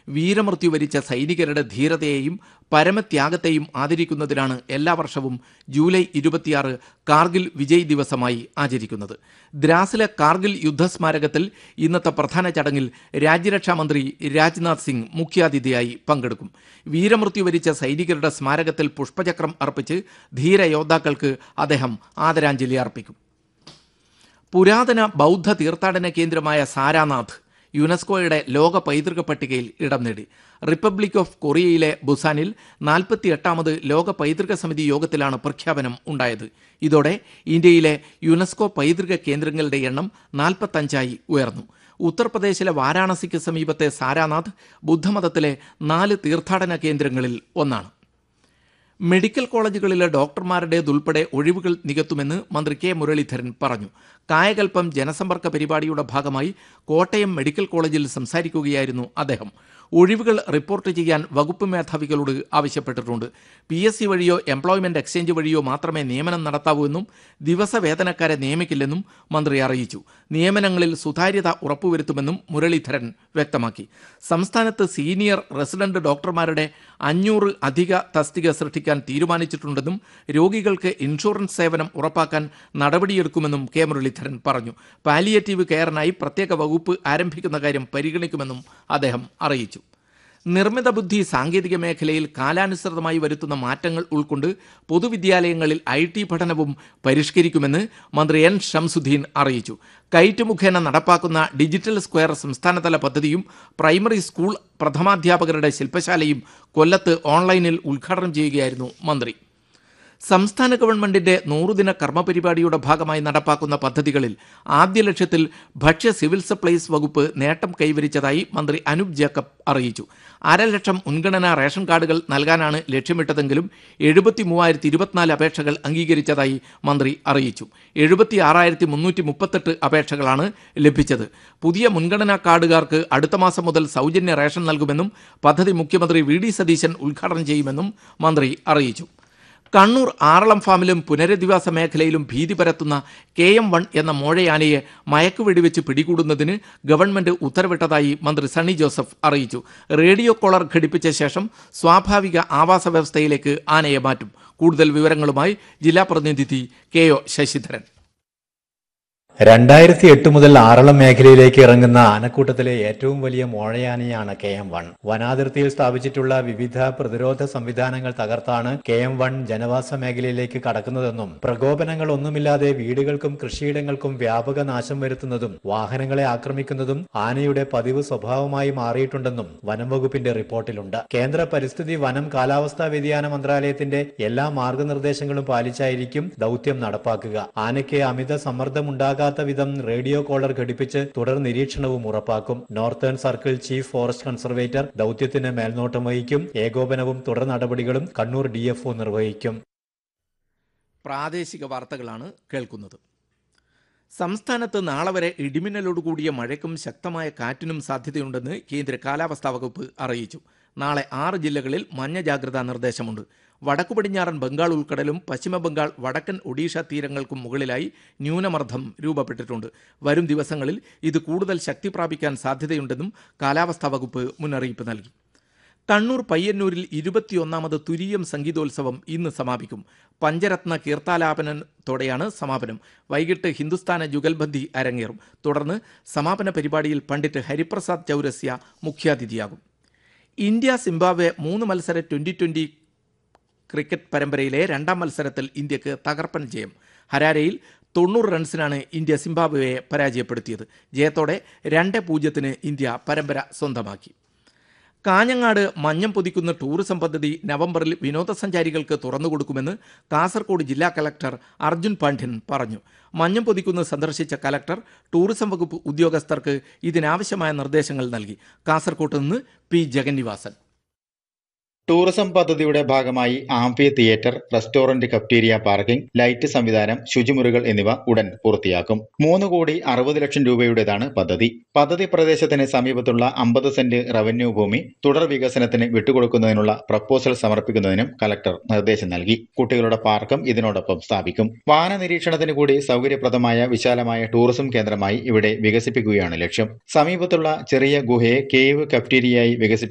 വീരമൃത്യു വരിച്ച സൈനികരുടെ ധീരതയെയും പരമത്യാഗത്തെയും ആദരിക്കുന്നതിനാണ് എല്ലാ വർഷവും ജൂലൈ ഇരുപത്തിയാറ് കാർഗിൽ വിജയ് ദിവസമായി ആചരിക്കുന്നത് ദ്രാസിലെ കാർഗിൽ യുദ്ധസ്മാരകത്തിൽ ഇന്നത്തെ പ്രധാന ചടങ്ങിൽ രാജ്യരക്ഷാമന്ത്രി രാജ്നാഥ് സിംഗ് മുഖ്യാതിഥിയായി പങ്കെടുക്കും വീരമൃത്യു വരിച്ച സൈനികരുടെ സ്മാരകത്തിൽ പുഷ്പചക്രം അർപ്പിച്ച് ധീരയോദ്ധാക്കൾക്ക് അദ്ദേഹം ആദരാഞ്ജലി അർപ്പിക്കും പുരാതന ബൗദ്ധ തീർത്ഥാടന കേന്ദ്രമായ സാരാനാഥ് യുനെസ്കോയുടെ ലോക പൈതൃക പട്ടികയിൽ ഇടം നേടി റിപ്പബ്ലിക് ഓഫ് കൊറിയയിലെ ബുസാനിൽ നാൽപ്പത്തി എട്ടാമത് ലോക പൈതൃക സമിതി യോഗത്തിലാണ് പ്രഖ്യാപനം ഉണ്ടായത് ഇതോടെ ഇന്ത്യയിലെ യുനെസ്കോ പൈതൃക കേന്ദ്രങ്ങളുടെ എണ്ണം നാൽപ്പത്തഞ്ചായി ഉയർന്നു ഉത്തർപ്രദേശിലെ വാരാണസിക്ക് സമീപത്തെ സാരാനാഥ് ബുദ്ധമതത്തിലെ നാല് തീർത്ഥാടന കേന്ദ്രങ്ങളിൽ ഒന്നാണ് മെഡിക്കൽ കോളേജുകളിലെ ഡോക്ടർമാരുടേതുൾപ്പെടെ ഒഴിവുകൾ നികത്തുമെന്ന് മന്ത്രി കെ മുരളീധരൻ പറഞ്ഞു കായകൽപ്പം ജനസമ്പർക്ക പരിപാടിയുടെ ഭാഗമായി കോട്ടയം മെഡിക്കൽ കോളേജിൽ സംസാരിക്കുകയായിരുന്നു അദ്ദേഹം ഒഴിവുകൾ റിപ്പോർട്ട് ചെയ്യാൻ വകുപ്പ് മേധാവികളോട് ആവശ്യപ്പെട്ടിട്ടുണ്ട് പി എസ് സി വഴിയോ എംപ്ലോയ്മെന്റ് എക്സ്ചേഞ്ച് വഴിയോ മാത്രമേ നിയമനം നടത്താവൂ എന്നും ദിവസവേതനക്കാരെ നിയമിക്കില്ലെന്നും മന്ത്രി അറിയിച്ചു നിയമനങ്ങളിൽ സുതാര്യത ഉറപ്പുവരുത്തുമെന്നും മുരളീധരൻ വ്യക്തമാക്കി സംസ്ഥാനത്ത് സീനിയർ റെസിഡന്റ് ഡോക്ടർമാരുടെ അഞ്ഞൂറ് അധിക തസ്തിക സൃഷ്ടിക്കാൻ തീരുമാനിച്ചിട്ടുണ്ടെന്നും രോഗികൾക്ക് ഇൻഷുറൻസ് സേവനം ഉറപ്പാക്കാൻ നടപടിയെടുക്കുമെന്നും കെ മുരളീധരൻ പറഞ്ഞു പാലിയേറ്റീവ് കെയറിനായി പ്രത്യേക വകുപ്പ് ആരംഭിക്കുന്ന കാര്യം പരിഗണിക്കുമെന്നും അദ്ദേഹം അറിയിച്ചു നിർമ്മിത ബുദ്ധി സാങ്കേതിക മേഖലയിൽ കാലാനുസൃതമായി വരുത്തുന്ന മാറ്റങ്ങൾ ഉൾക്കൊണ്ട് പൊതുവിദ്യാലയങ്ങളിൽ ഐ ടി പഠനവും പരിഷ്കരിക്കുമെന്ന് മന്ത്രി എൻ ഷംസുദ്ദീൻ അറിയിച്ചു കൈറ്റ് മുഖേന നടപ്പാക്കുന്ന ഡിജിറ്റൽ സ്ക്വയർ സംസ്ഥാനതല പദ്ധതിയും പ്രൈമറി സ്കൂൾ പ്രഥമാധ്യാപകരുടെ ശില്പശാലയും കൊല്ലത്ത് ഓൺലൈനിൽ ഉദ്ഘാടനം ചെയ്യുകയായിരുന്നു മന്ത്രി സംസ്ഥാന ഗവൺമെന്റിന്റെ നൂറുദിന കർമ്മ പരിപാടിയുടെ ഭാഗമായി നടപ്പാക്കുന്ന പദ്ധതികളിൽ ആദ്യ ലക്ഷ്യത്തിൽ ഭക്ഷ്യ സിവിൽ സപ്ലൈസ് വകുപ്പ് നേട്ടം കൈവരിച്ചതായി മന്ത്രി അനൂപ് ജേക്കബ് അറിയിച്ചു അരലക്ഷം മുൻഗണനാ റേഷൻ കാർഡുകൾ നൽകാനാണ് ലക്ഷ്യമിട്ടതെങ്കിലും എഴുപത്തി മൂവായിരത്തി ഇരുപത്തിനാല് അപേക്ഷകൾ അംഗീകരിച്ചതായി മന്ത്രി അറിയിച്ചു എഴുപത്തി ആറായിരത്തി മുന്നൂറ്റി മുപ്പത്തെട്ട് അപേക്ഷകളാണ് ലഭിച്ചത് പുതിയ മുൻഗണനാ കാർഡുകാർക്ക് അടുത്ത മാസം മുതൽ സൗജന്യ റേഷൻ നൽകുമെന്നും പദ്ധതി മുഖ്യമന്ത്രി വി ഡി സതീശൻ ഉദ്ഘാടനം ചെയ്യുമെന്നും മന്ത്രി അറിയിച്ചു കണ്ണൂർ ആറളം ഫാമിലും പുനരധിവാസ മേഖലയിലും ഭീതി പരത്തുന്ന കെ എം വൺ എന്ന മോഴയാനയെ മയക്കുവെടിവെച്ച് പിടികൂടുന്നതിന് ഗവൺമെന്റ് ഉത്തരവിട്ടതായി മന്ത്രി സണ്ണി ജോസഫ് അറിയിച്ചു റേഡിയോ കോളർ ഘടിപ്പിച്ച ശേഷം സ്വാഭാവിക ആവാസ വ്യവസ്ഥയിലേക്ക് ആനയെ മാറ്റും കൂടുതൽ വിവരങ്ങളുമായി ജില്ലാ പ്രതിനിധി കെ ഒ ശശിധരൻ രണ്ടായിരത്തി എട്ട് മുതൽ ആറളം മേഖലയിലേക്ക് ഇറങ്ങുന്ന ആനക്കൂട്ടത്തിലെ ഏറ്റവും വലിയ മോഴയാനയാണ് കെ എം വൺ വനാതിർത്തിയിൽ സ്ഥാപിച്ചിട്ടുള്ള വിവിധ പ്രതിരോധ സംവിധാനങ്ങൾ തകർത്താണ് കെ എം വൺ ജനവാസ മേഖലയിലേക്ക് കടക്കുന്നതെന്നും പ്രകോപനങ്ങൾ ഒന്നുമില്ലാതെ വീടുകൾക്കും കൃഷിയിടങ്ങൾക്കും വ്യാപക നാശം വരുത്തുന്നതും വാഹനങ്ങളെ ആക്രമിക്കുന്നതും ആനയുടെ പതിവ് സ്വഭാവമായി മാറിയിട്ടുണ്ടെന്നും വനം വകുപ്പിന്റെ റിപ്പോർട്ടിലുണ്ട് കേന്ദ്ര പരിസ്ഥിതി വനം കാലാവസ്ഥാ വ്യതിയാന മന്ത്രാലയത്തിന്റെ എല്ലാ മാർഗനിർദ്ദേശങ്ങളും പാലിച്ചായിരിക്കും ദൌത്യം നടപ്പാക്കുക ആനയ്ക്ക് അമിത സമ്മർദ്ദമുണ്ടാകാത്ത വിധം റേഡിയോ കോളർ ഘടിപ്പിച്ച് തുടർ നിരീക്ഷണവും ഉറപ്പാക്കും northern circle chief forest conservator ദൌത്യത്തിന് മേൽനോട്ടം വഹിക്കും ഏകോപനവും തുടർ നടപടികളും കണ്ണൂർ ഡി നിർവഹിക്കും പ്രാദേശിക വാർത്തകളാണ് കേൾക്കുന്നത് സംസ്ഥാനത്ത് നാളെ വരെ ഇടിമിന്നലോടുകൂടിയ മഴയ്ക്കും ശക്തമായ കാറ്റിനും സാധ്യതയുണ്ടെന്ന് കേന്ദ്ര കാലാവസ്ഥാ വകുപ്പ് അറിയിച്ചു നാളെ ആറ് ജില്ലകളിൽ മഞ്ഞ ജാഗ്രതാ നിർദ്ദേശമുണ്ട് വടക്കു പടിഞ്ഞാറൻ ബംഗാൾ ഉൾക്കടലും പശ്ചിമ ബംഗാൾ വടക്കൻ ഒഡീഷ തീരങ്ങൾക്കും മുകളിലായി ന്യൂനമർദ്ദം രൂപപ്പെട്ടിട്ടുണ്ട് വരും ദിവസങ്ങളിൽ ഇത് കൂടുതൽ ശക്തി പ്രാപിക്കാൻ സാധ്യതയുണ്ടെന്നും കാലാവസ്ഥാ വകുപ്പ് മുന്നറിയിപ്പ് നൽകി കണ്ണൂർ പയ്യന്നൂരിൽ ഇരുപത്തിയൊന്നാമത് തുരീയം സംഗീതോത്സവം ഇന്ന് സമാപിക്കും പഞ്ചരത്ന കീർത്താലാപനത്തോടെയാണ് സമാപനം വൈകിട്ട് ഹിന്ദുസ്ഥാന ജുഗൽബന്ദി അരങ്ങേറും തുടർന്ന് സമാപന പരിപാടിയിൽ പണ്ഡിറ്റ് ഹരിപ്രസാദ് ചൗരസ്യ മുഖ്യാതിഥിയാകും ഇന്ത്യ സിംബാബ്വെ മൂന്ന് മത്സര ട്വന്റി ട്വന്റി ക്രിക്കറ്റ് പരമ്പരയിലെ രണ്ടാം മത്സരത്തിൽ ഇന്ത്യക്ക് തകർപ്പൻ ജയം ഹരാരയിൽ തൊണ്ണൂറ് റൺസിനാണ് ഇന്ത്യ സിംബാബ്വെയെ പരാജയപ്പെടുത്തിയത് ജയത്തോടെ രണ്ട് പൂജ്യത്തിന് ഇന്ത്യ പരമ്പര സ്വന്തമാക്കി കാഞ്ഞങ്ങാട് മഞ്ഞം പൊതിക്കുന്ന ടൂറിസം പദ്ധതി നവംബറിൽ വിനോദസഞ്ചാരികൾക്ക് തുറന്നുകൊടുക്കുമെന്ന് കാസർഗോഡ് ജില്ലാ കലക്ടർ അർജുൻ പാണ്ഡ്യൻ പറഞ്ഞു മഞ്ഞം പൊതിക്കുന്ന് സന്ദർശിച്ച കലക്ടർ ടൂറിസം വകുപ്പ് ഉദ്യോഗസ്ഥർക്ക് ഇതിനാവശ്യമായ നിർദ്ദേശങ്ങൾ നൽകി കാസർകോട്ട് നിന്ന് പി ജഗന്നിവാസൻ ടൂറിസം പദ്ധതിയുടെ ഭാഗമായി amphitheatre restaurant cafeteria parking light സംവിധാനം ശുചിമുറികൾ എന്നിവ ഉടൻ പൂർത്തിയാക്കും മൂന്ന് കോടി അറുപത് ലക്ഷം രൂപയുടേതാണ് പദ്ധതി പദ്ധതി പ്രദേശത്തിന് സമീപത്തുള്ള അമ്പത് സെന്റ് റവന്യൂ ഭൂമി തുടർ വികസനത്തിന് വിട്ടുകൊടുക്കുന്നതിനുള്ള പ്രപ്പോസൽ സമർപ്പിക്കുന്നതിനും കലക്ടർ നിർദ്ദേശം നൽകി കുട്ടികളുടെ പാർക്കും ഇതിനോടൊപ്പം സ്ഥാപിക്കും വാഹന നിരീക്ഷണത്തിന് കൂടി സൗകര്യപ്രദമായ വിശാലമായ ടൂറിസം കേന്ദ്രമായി ഇവിടെ വികസിപ്പിക്കുകയാണ് ലക്ഷ്യം സമീപത്തുള്ള ചെറിയ ഗുഹയെ കേവ് കഫ്റ്റീരിയയായി വികസിപ്പിക്കും